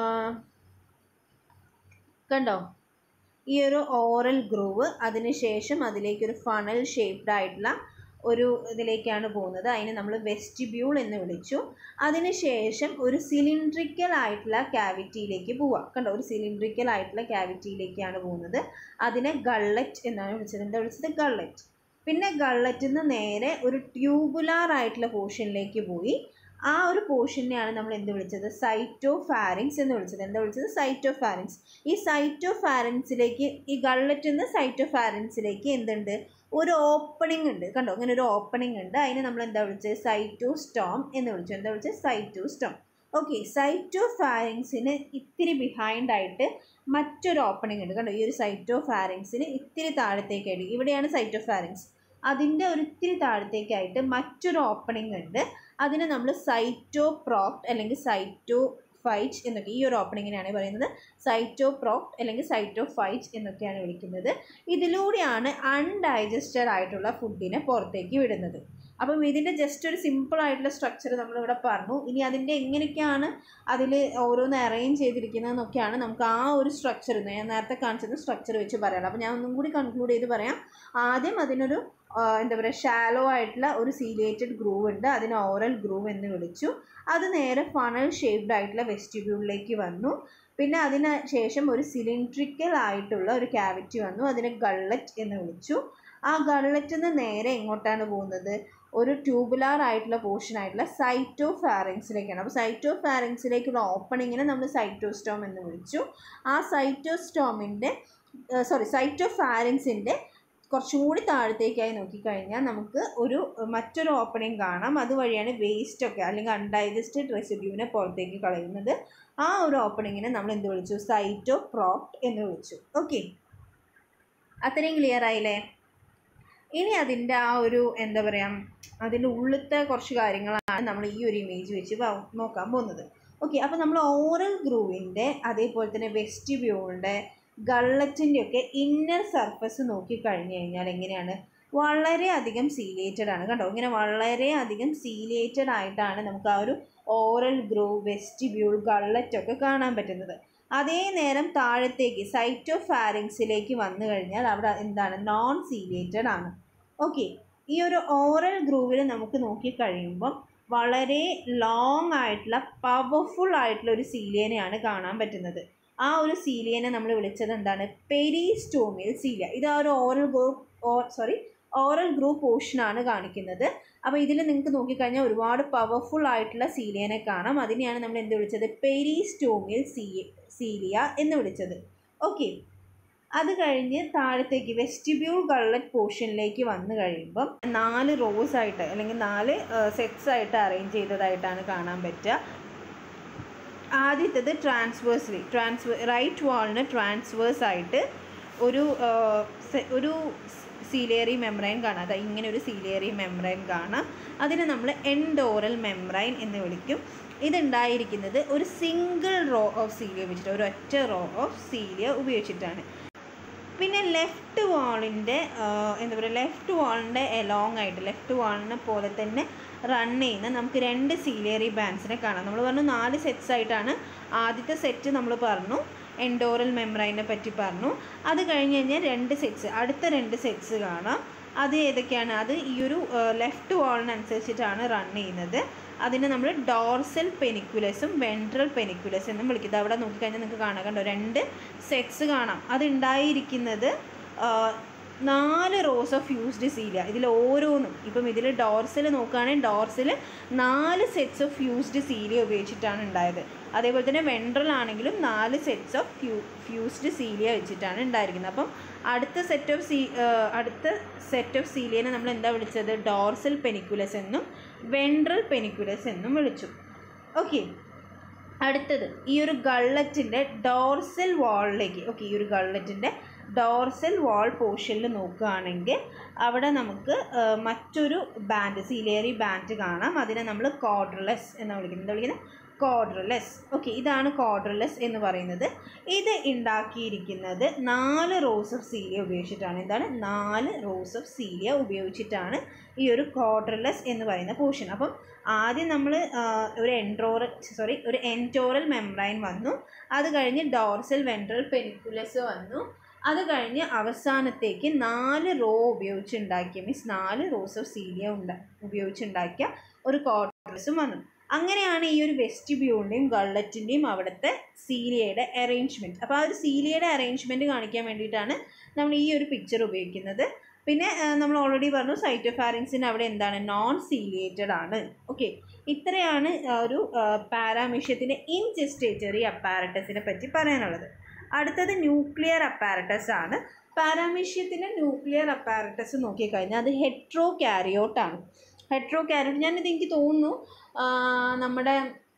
Speaker 1: കണ്ടോ ഈ ഒരു ഓറൽ ഗ്രൂവ് അതിനുശേഷം അതിലേക്ക് ഒരു ഫണൽ ഷേപ്ഡ് ആയിട്ടുള്ള ഒരു ഇതിലേക്കാണ് പോകുന്നത് അതിനെ നമ്മൾ വെസ്റ്റിബ്യൂൾ എന്ന് വിളിച്ചു അതിനുശേഷം ഒരു സിലിണ്ട്രിക്കൽ ആയിട്ടുള്ള ക്യാവിറ്റിയിലേക്ക് പോവാം കണ്ടോ ഒരു സിലിണ്ട്രിക്കൽ ആയിട്ടുള്ള ക്യാവിറ്റിയിലേക്കാണ് പോകുന്നത് അതിനെ ഗള്ളറ്റ് എന്നാണ് വിളിച്ചത് എന്താ വിളിച്ചത് ഗള്ളറ്റ് പിന്നെ ഗള്ളറ്റിൽ നിന്ന് നേരെ ഒരു ട്യൂബുലാർ ആയിട്ടുള്ള പോർഷനിലേക്ക് പോയി ആ ഒരു പോർഷനെയാണ് നമ്മൾ എന്ത് വിളിച്ചത് സൈറ്റോ ഫാരിങ്സ് എന്ന് വിളിച്ചത് എന്താ വിളിച്ചത് സൈറ്റോ ഫാരിങ്സ് ഈ സൈറ്റോ ഫാരിങ്സിലേക്ക് ഈ ഗള്ളറ്റിൽ നിന്ന് സൈറ്റോ ഫാരിങ്സിലേക്ക് എന്തുണ്ട് ഒരു ഓപ്പണിംഗ് ഉണ്ട് കണ്ടോ ഇങ്ങനെ ഒരു ഓപ്പണിംഗ് ഉണ്ട് അതിനെ നമ്മൾ എന്താ വിളിച്ചത് സൈറ്റോ സ്റ്റോം എന്ന് വിളിച്ചു എന്താ വിളിച്ചത് സൈറ്റോ സ്റ്റോം ഓക്കെ സൈറ്റോ ഫാരിങ്സിന് ഇത്തിരി ബിഹൈൻഡ് ആയിട്ട് മറ്റൊരു ഓപ്പണിംഗ് ഉണ്ട് കണ്ടോ ഈ ഒരു സൈറ്റോ ഫാരിങ്സിന് ഇത്തിരി താഴത്തേക്കായിട്ട് ഇവിടെയാണ് സൈറ്റോ ഫാരിങ്സ് അതിൻ്റെ ഒരു ഇത്തിരി താഴത്തേക്കായിട്ട് മറ്റൊരു ഓപ്പണിംഗ് ഉണ്ട് അതിനെ നമ്മൾ സൈറ്റോ പ്രോക്ട് അല്ലെങ്കിൽ സൈറ്റോ ഫൈറ്റ് എന്നൊക്കെ ഈ ഒരു ഓപ്പണിങ്ങിനാണ് പറയുന്നത് സൈറ്റോ പ്രോക്ട് അല്ലെങ്കിൽ സൈറ്റോ ഫൈറ്റ് എന്നൊക്കെയാണ് വിളിക്കുന്നത് ഇതിലൂടെയാണ് അൺഡൈജസ്റ്റഡ് ആയിട്ടുള്ള ഫുഡിനെ പുറത്തേക്ക് വിടുന്നത് അപ്പം ഇതിൻ്റെ ജസ്റ്റ് ഒരു സിമ്പിൾ ആയിട്ടുള്ള സ്ട്രക്ചർ നമ്മളിവിടെ പറഞ്ഞു ഇനി അതിൻ്റെ എങ്ങനെയൊക്കെയാണ് അതിൽ ഓരോന്ന് അറേഞ്ച് ചെയ്തിരിക്കുന്നതെന്നൊക്കെയാണ് നമുക്ക് ആ ഒരു സ്ട്രക്ചർ ഞാൻ നേരത്തെ കാണിച്ചത് സ്ട്രക്ചർ വെച്ച് പറയാം അപ്പോൾ ഞാൻ ഒന്നും കൂടി കൺക്ലൂഡ് ചെയ്ത് പറയാം ആദ്യം അതിനൊരു ആ, എന്താ പറയുക ഷാലോ ആയിട്ടുള്ള ഒരു സീലിയേറ്റഡ് ഗ്രൂവ് ഉണ്ട് അതിനെ ഓറൽ ഗ്രൂവ് എന്ന് വിളിച്ചു അത് നേരെ ഫണൽ ഷേപ്ഡ് ആയിട്ടുള്ള വെസ്റ്റിബ്യൂളിലേക്ക് വന്നു പിന്നെ അതിന് ശേഷം ഒരു സിലിണ്ട്രിക്കൽ ആയിട്ടുള്ള ഒരു ക്യാവിറ്റി വന്നു അതിനെ ഗള്ളറ്റ് എന്ന് വിളിച്ചു ആ ഗള്ളറ്റിൽ നിന്ന് നേരെ എങ്ങോട്ടാണ് പോകുന്നത് ഒരു ട്യൂബുലാർ ആയിട്ടുള്ള പോർഷൻ ആയിട്ടുള്ള സൈറ്റോ ഫാറിങ്സിലേക്കാണ് അപ്പോൾ സൈറ്റോ ഫാറിങ്സിലേക്കുള്ള ഓപ്പണിങ്ങിനെ നമ്മൾ സൈറ്റോസ്റ്റോം എന്ന് വിളിച്ചു ആ സൈറ്റോസ്റ്റോമിൻ്റെ സോറി സൈറ്റോ ഫാരിങ്സിൻ്റെ കുറച്ചും കൂടി താഴത്തേക്കായി നോക്കിക്കഴിഞ്ഞാൽ നമുക്ക് ഒരു മറ്റൊരു ഓപ്പണിംഗ് കാണാം അതുവഴിയാണ് വേസ്റ്റ് ഒക്കെ അല്ലെങ്കിൽ അൺഡൈജസ്റ്റഡ് റെസിഡ്യൂവിനെ പുറത്തേക്ക് കളയുന്നത് ആ ഒരു ഓപ്പണിങ്ങിനെ നമ്മൾ എന്ത് വിളിച്ചു സൈറ്റോ പ്രോക്ട് എന്ന് വിളിച്ചു ഓക്കെ അത്രയും ക്ലിയർ ആയില്ലേ ഇനി അതിൻ്റെ ആ ഒരു എന്താ പറയുക അതിൻ്റെ ഉള്ളിലത്തെ കുറച്ച് കാര്യങ്ങളാണ് നമ്മൾ ഈ ഒരു ഇമേജ് വെച്ച് പ- നോക്കാൻ പോകുന്നത് ഓക്കെ അപ്പോൾ നമ്മൾ ഓറൽ ഗ്രൂവിൻ്റെ അതേപോലെ തന്നെ വെസ്റ്റിബ്യൂളിൻ്റെ ഗള്ളറ്റിൻ്റെ ഒക്കെ ഇന്നർ സർഫസ് നോക്കിക്കഴിഞ്ഞ് കഴിഞ്ഞാൽ എങ്ങനെയാണ് വളരെയധികം സീലിയേറ്റഡ് ആണ് കണ്ടോ ഇങ്ങനെ വളരെയധികം സീലിയേറ്റഡ് ആയിട്ടാണ് നമുക്ക് ആ ഒരു ഓറൽ ഗ്രൂവ് വെസ്റ്റിബ്യൂൾ ഗള്ളറ്റ് ഒക്കെ കാണാൻ പറ്റുന്നത് അതേ നേരം താഴത്തേക്ക് സൈറ്റോ ഫാരിങ്സിലേക്ക് വന്നു കഴിഞ്ഞാൽ അവിടെ എന്താണ് നോൺ സീലിയേറ്റഡ് ആണ് ഓക്കെ ഈ ഒരു ഓറൽ ഗ്രൂവിൽ നമുക്ക് നോക്കിക്കഴിയുമ്പം വളരെ ലോങ് ആയിട്ടുള്ള പവർഫുൾ ആയിട്ടുള്ള ഒരു സീലിയനെയാണ് കാണാൻ പറ്റുന്നത് ആ ഒരു സീലിയനെ നമ്മൾ വിളിച്ചത് എന്താണ് പെരിസ്റ്റോമിയൽ സീലിയ ഇത് ആ ഒരു oral group sorry oral group പോർഷനാണ് കാണിക്കുന്നത് അപ്പോൾ ഇതിൽ നിങ്ങൾക്ക് നോക്കിക്കഴിഞ്ഞാൽ ഒരുപാട് പവർഫുൾ ആയിട്ടുള്ള സീലിയനെ കാണാം അതിനെയാണ് നമ്മൾ എന്ത് വിളിച്ചത് പെരിസ്റ്റോമിയൽ സീ സീലിയ എന്ന് വിളിച്ചത് ഓക്കെ അത് കഴിഞ്ഞ് താഴത്തേക്ക് വെസ്റ്റിബ്യൂൾ ഗള്ളറ്റ് പോർഷനിലേക്ക് വന്നു കഴിയുമ്പം നാല് റോസ് ആയിട്ട് അല്ലെങ്കിൽ നാല് സെറ്റ്സ് ആയിട്ട് അറേഞ്ച് ചെയ്തതായിട്ടാണ് കാണാൻ പറ്റുക ആദ്യത്തേത് ട്രാൻസ്വേഴ്സ്ലി ട്രാൻസ്ഫർ റൈറ്റ് വാളിന് ട്രാൻസ്വേഴ്സ് ആയിട്ട് ഒരു ആ, സെ- ഒരു സീലിയറി മെമ്രൈൻ കാണാം അതായത് ഇങ്ങനെ ഒരു സീലിയറി മെമ്രൈൻ കാണാം അതിനെ നമ്മൾ എൻഡോറൽ മെമ്രൈൻ എന്ന് വിളിക്കും ഇതുണ്ടായിരിക്കുന്നത് ഒരു സിംഗിൾ റോ ഓഫ് സീലിയ വെച്ചിട്ട് ഒരു ഒറ്റ റോ ഓഫ് സീലിയ ഉപയോഗിച്ചിട്ടാണ് പിന്നെ ലെഫ്റ്റ് വാളിൻ്റെ എന്താ പറയുക ലെഫ്റ്റ് വാളിൻ്റെ എലോങ് ആയിട്ട് ലെഫ്റ്റ് വാളിനെ പോലെ തന്നെ റൺ ചെയ്യുന്ന നമുക്ക് രണ്ട് സീലിയറി ബാൻഡ്സിനെ കാണാം നമ്മൾ പറഞ്ഞു നാല് സെറ്റ്സ് ആയിട്ടാണ് ആദ്യത്തെ സെറ്റ് നമ്മൾ പറഞ്ഞു എൻഡോറൽ മെമ്രൈനെ പറ്റി പറഞ്ഞു അത് കഴിഞ്ഞ് കഴിഞ്ഞാൽ രണ്ട് സെറ്റ്സ് അടുത്ത രണ്ട് സെറ്റ്സ് കാണാം അത് ഏതൊക്കെയാണ് അത് ഈ ഒരു ലെഫ്റ്റ് വാളിനനുസരിച്ചിട്ടാണ് റൺ ചെയ്യുന്നത് അതിനെ നമ്മൾ ഡോർസൽ പെനിക്കുലസും വെൻട്രൽ പെനിക്കുലസ് എന്നും വിളിക്കുന്നത് അവിടെ നോക്കിക്കഴിഞ്ഞാൽ നിങ്ങൾക്ക് കാണാൻ കണ്ടോ രണ്ട് സെറ്റ്സ് കാണാം അത് ഉണ്ടായിരിക്കുന്നത് നാല് റോസ് ഓഫ് ഫ്യൂസ്ഡ് സീലിയ ഇതിൽ ഓരോന്നും ഇപ്പം ഇതിൽ ഡോർസിൽ നോക്കുകയാണെങ്കിൽ ഡോർസിൽ നാല് സെറ്റ്സ് ഓഫ് ഫ്യൂസ്ഡ് സീലിയ ഉപയോഗിച്ചിട്ടാണ് ഉണ്ടായത് അതേപോലെ തന്നെ വെൻട്രൽ ആണെങ്കിലും നാല് sets of few fused cilia വെച്ചിട്ടാണ് ഉണ്ടായിരിക്കുന്നത് അപ്പം അടുത്ത സെറ്റ് ഓഫ് സീ അടുത്ത സെറ്റ് ഓഫ് സീലിയനെ നമ്മൾ എന്താ വിളിച്ചത് ഡോർസൽ പെനിക്കുലസ് എന്നും വെൻട്രൽ പെനിക്കുലസ് എന്നും വിളിച്ചു ഓക്കെ അടുത്തത് ഈ ഒരു ഗള്ളറ്റിൻ്റെ ഡോർസൽ വാളിലേക്ക് ഓക്കെ ഈ ഒരു ഗള്ളറ്റിൻ്റെ ഡോർസൽ വാൾ പോർഷനിൽ നോക്കുകയാണെങ്കിൽ അവിടെ നമുക്ക് മറ്റൊരു ബാൻഡ് സീലേറി ബാൻഡ് കാണാം അതിനെ നമ്മൾ കോഡർലെസ് എന്ന് വിളിക്കുന്നത് എന്താ വിളിക്കുന്നത് കോഡർലെസ് ഓക്കെ ഇതാണ് കോഡർലെസ് എന്ന് പറയുന്നത് ഇത് ഉണ്ടാക്കിയിരിക്കുന്നത് നാല് റോസ് ഓഫ് സീലിയ ഉപയോഗിച്ചിട്ടാണ് എന്താണ് നാല് റോസ് ഓഫ് സീലിയ ഉപയോഗിച്ചിട്ടാണ് ഈ ഒരു കോഡർലെസ് എന്ന് പറയുന്ന പോർഷൻ അപ്പം ആദ്യം നമ്മൾ ഒരു എൻട്രോറൽ സോറി ഒരു എൻറ്റോറൽ മെംബ്രൈൻ വന്നു അത് കഴിഞ്ഞ് ഡോർസൽ വെൻട്രൽ പെനിക്കുലസ് വന്നു അത് കഴിഞ്ഞ് അവസാനത്തേക്ക് നാല് റോ ഉപയോഗിച്ചുണ്ടാക്കിയ മീൻസ് നാല് റോസ് ഓഫ് സീലിയ ഉണ്ട ഉപയോഗിച്ചുണ്ടാക്കിയ ഒരു കോട്ടറസും വന്നു അങ്ങനെയാണ് ഈ ഒരു വെസ്റ്റിബ്യൂളിൻ്റെയും ഗള്ളറ്റിൻ്റെയും അവിടുത്തെ സീലിയയുടെ അറേഞ്ച്മെൻറ്റ് അപ്പോൾ ആ ഒരു സീലിയയുടെ അറേഞ്ച്മെൻറ്റ് കാണിക്കാൻ വേണ്ടിയിട്ടാണ് നമ്മൾ ഈ ഒരു പിക്ചർ ഉപയോഗിക്കുന്നത് പിന്നെ നമ്മൾ ഓൾറെഡി പറഞ്ഞു സൈറ്റോഫാരിങ്സിന് അവിടെ എന്താണ് നോൺ സീലിയേറ്റഡ് ആണ് ഓക്കെ ഇത്രയാണ് ഒരു പാരാമിഷ്യത്തിൻ്റെ ഇൻജെസ്റ്റേറ്ററി അപ്പാരറ്റസിനെ പറ്റി പറയാനുള്ളത് അടുത്തത് ന്യൂക്ലിയർ അപ്പാരറ്റസ് ആണ് പാരാമീഷ്യത്തിൻ്റെ ന്യൂക്ലിയർ അപ്പാരറ്റസ് നോക്കിക്കഴിഞ്ഞാൽ അത് ഹെട്രോ ക്യാരിയോട്ടാണ് ഹെട്രോ ക്യാരിയോട്ട് ഞാനിത് എനിക്ക് തോന്നുന്നു നമ്മുടെ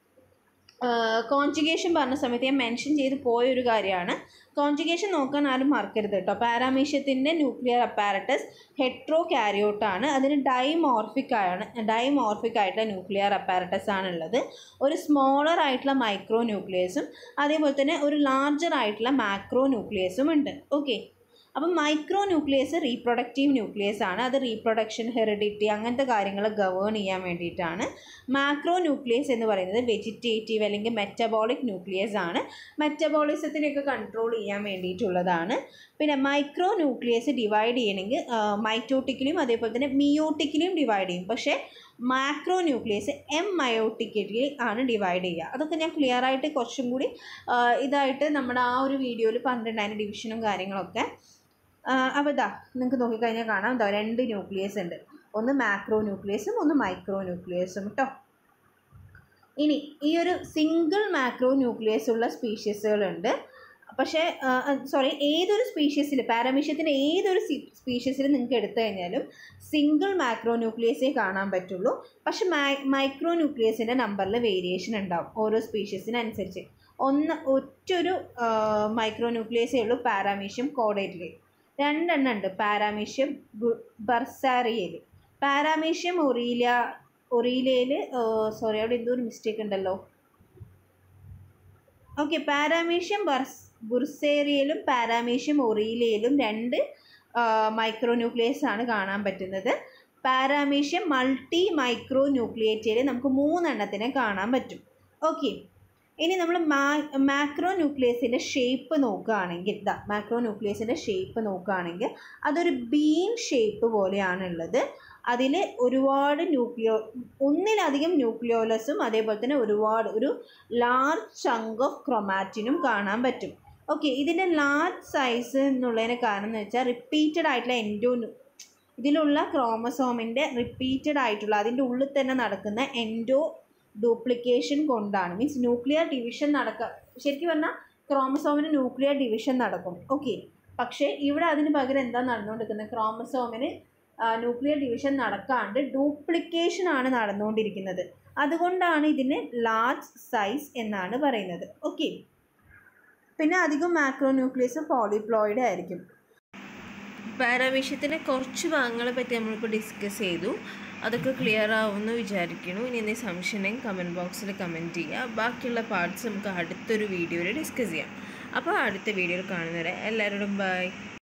Speaker 1: കോൺജുഗേഷൻ പറഞ്ഞ സമയത്ത് ഞാൻ മെൻഷൻ ചെയ്ത് പോയ ഒരു കാര്യമാണ് കോൺജുഗേഷൻ നോക്കാൻ ആരും മറക്കരുത് കേട്ടോ പാരാമീഷ്യത്തിൻ്റെ ന്യൂക്ലിയർ അപ്പാരറ്റസ് ഹെട്രോ ക്യാരിയോട്ടാണ് അതിന് ഡൈമോർഫിക് ആണ് ഡൈമോർഫിക് ആയിട്ടുള്ള ന്യൂക്ലിയർ അപ്പാരറ്റസ് ആണുള്ളത് ഒരു സ്മോളർ ആയിട്ടുള്ള മൈക്രോ ന്യൂക്ലിയസും അതേപോലെ തന്നെ ഒരു ലാർജർ ആയിട്ടുള്ള മാക്രോ ന്യൂക്ലിയസും ഉണ്ട് ഓക്കെ അപ്പം മൈക്രോ ന്യൂക്ലിയസ് റീപ്രൊഡക്റ്റീവ് ന്യൂക്ലിയസ് ആണ് അത് റീപ്രൊഡക്ഷൻ ഹെറിഡിറ്റി അങ്ങനത്തെ കാര്യങ്ങൾ ഗവേൺ ചെയ്യാൻ വേണ്ടിയിട്ടാണ് മാക്രോ ന്യൂക്ലിയസ് എന്ന് പറയുന്നത് വെജിറ്റേറ്റീവ് അല്ലെങ്കിൽ മെറ്റബോളിക് ന്യൂക്ലിയസ് ആണ് മെറ്റബോളിസത്തിനെയൊക്കെ കൺട്രോൾ ചെയ്യാൻ വേണ്ടിയിട്ടുള്ളതാണ് പിന്നെ മൈക്രോ ന്യൂക്ലിയസ് ഡിവൈഡ് ചെയ്യണമെങ്കിൽ മൈറ്റോട്ടിക്കലും അതേപോലെ തന്നെ മിയോട്ടിക്കലും ഡിവൈഡ് ചെയ്യും പക്ഷേ മാക്രോ ന്യൂക്ലിയസ് എം മയോട്ടിക്കലി ആണ് ഡിവൈഡ് ചെയ്യുക അതൊക്കെ ഞാൻ ക്ലിയർ ആയിട്ട് കുറച്ചും കൂടി ഇതായിട്ട് നമ്മുടെ ആ ഒരു വീഡിയോയിൽ പറഞ്ഞിട്ടുണ്ടായിരുന്നു ഡിവിഷനും കാര്യങ്ങളൊക്കെ അപ്പോൾ ഇതാ നിങ്ങൾക്ക് നോക്കിക്കഴിഞ്ഞാൽ കാണാം ഇതാ രണ്ട് ന്യൂക്ലിയസ് ഉണ്ട് ഒന്ന് മാക്രോ ന്യൂക്ലിയസും ഒന്ന് മൈക്രോ ന്യൂക്ലിയസും കേട്ടോ ഇനി ഈ ഒരു സിംഗിൾ മാക്രോ ന്യൂക്ലിയസ് ഉള്ള സ്പീഷ്യസുകളുണ്ട് പക്ഷേ സോറി ഏതൊരു സ്പീഷ്യസിൽ പാരാമീഷ്യത്തിൻ്റെ ഏതൊരു സ്പീഷ്യസിൽ നിങ്ങൾക്ക് എടുത്തു കഴിഞ്ഞാലും സിംഗിൾ മാക്രോ ന്യൂക്ലിയസേ കാണാൻ പറ്റുള്ളൂ പക്ഷെ മൈക്രോ ന്യൂക്ലിയസിൻ്റെ നമ്പറിൽ വേരിയേഷൻ ഉണ്ടാവും ഓരോ സ്പീഷ്യസിനനുസരിച്ച് ഒന്ന് ഒറ്റൊരു മൈക്രോ ന്യൂക്ലിയസേ ഉള്ളൂ പാരാമീഷ്യം കോഡേറ്റിൽ രണ്ടെണ്ണം ഉണ്ട് പാരാമീഷ്യം ബർസാറിയയിൽ പാരാമീഷ്യം ഒറീല ഒറീലയിൽ സോറി അവിടെ എന്തോ ഒരു മിസ്റ്റേക്ക് ഉണ്ടല്ലോ ഓക്കെ പാരാമീഷ്യം ബർസ് ബുർസേറിയയിലും പാരാമീഷ്യം ഒറീലയിലും രണ്ട് മൈക്രോ ന്യൂക്ലിയസ് ആണ് കാണാൻ പറ്റുന്നത് പാരാമീഷ്യം മൾട്ടി മൈക്രോ ന്യൂക്ലിയേറ്റയിൽ നമുക്ക് മൂന്നെണ്ണത്തിനെ കാണാൻ പറ്റും ഓക്കെ ഇനി നമ്മൾ മാ മാക്രോ ന്യൂക്ലിയസിൻ്റെ ഷേപ്പ് നോക്കുകയാണെങ്കിൽ ഇതാ മാക്രോ ന്യൂക്ലിയസിൻ്റെ ഷേപ്പ് നോക്കുകയാണെങ്കിൽ അതൊരു ബീൻ ഷേപ്പ് പോലെയാണുള്ളത് അതിൽ ഒരുപാട് ന്യൂക്ലിയോ ഒന്നിലധികം ന്യൂക്ലിയോലസും അതേപോലെ തന്നെ ഒരുപാട് ഒരു ലാർജ് ചങ്ക് ഓഫ് ക്രൊമാറ്റിനും കാണാൻ പറ്റും ഓക്കെ ഇതിൻ്റെ ലാർജ് സൈസ് എന്നുള്ളതിന് കാരണം എന്ന് വെച്ചാൽ റിപ്പീറ്റഡ് ആയിട്ടുള്ള എൻഡോ ഇതിലുള്ള ക്രോമസോമിൻ്റെ റിപ്പീറ്റഡ് ആയിട്ടുള്ള അതിൻ്റെ ഉള്ളിൽ തന്നെ നടക്കുന്ന എൻഡോ ഡ്യൂപ്ലിക്കേഷൻ കൊണ്ടാണ് മീൻസ് ന്യൂക്ലിയർ ഡിവിഷൻ നടക്കുക ശരിക്കും പറഞ്ഞാൽ ക്രോമസോമിന് ന്യൂക്ലിയർ ഡിവിഷൻ നടക്കും ഓക്കെ പക്ഷേ ഇവിടെ അതിന് പകരം എന്താ നടന്നുകൊണ്ടിരിക്കുന്നത് ക്രോമസോമിന് ന്യൂക്ലിയർ ഡിവിഷൻ നടക്കാണ്ട് ഡ്യൂപ്ലിക്കേഷൻ ആണ് നടന്നുകൊണ്ടിരിക്കുന്നത് അതുകൊണ്ടാണ് ഇതിന് ലാർജ് സൈസ് എന്നാണ് പറയുന്നത് ഓക്കെ പിന്നെ അധികം മാക്രോ ന്യൂക്ലിയസ് പോളിപ്ലോയിഡ് ആയിരിക്കും പാരാമീഷ്യത്തിൻ്റെ കുറച്ച് ഭാഗങ്ങളെ പറ്റി നമ്മളിപ്പോൾ ഡിസ്കസ് ചെയ്തു അതൊക്കെ ക്ലിയർ ആവുമെന്ന് വിചാരിക്കുന്നു ഇനി എന്തെങ്കിലും സംശയം കമൻറ്റ് ബോക്സിൽ കമൻറ്റ് ചെയ്യുക ബാക്കിയുള്ള പാർട്സ് നമുക്ക് അടുത്തൊരു വീഡിയോയിൽ ഡിസ്കസ് ചെയ്യാം അപ്പോൾ അടുത്ത വീഡിയോയിൽ കാണുന്നവരെ എല്ലാവരോടും ബൈ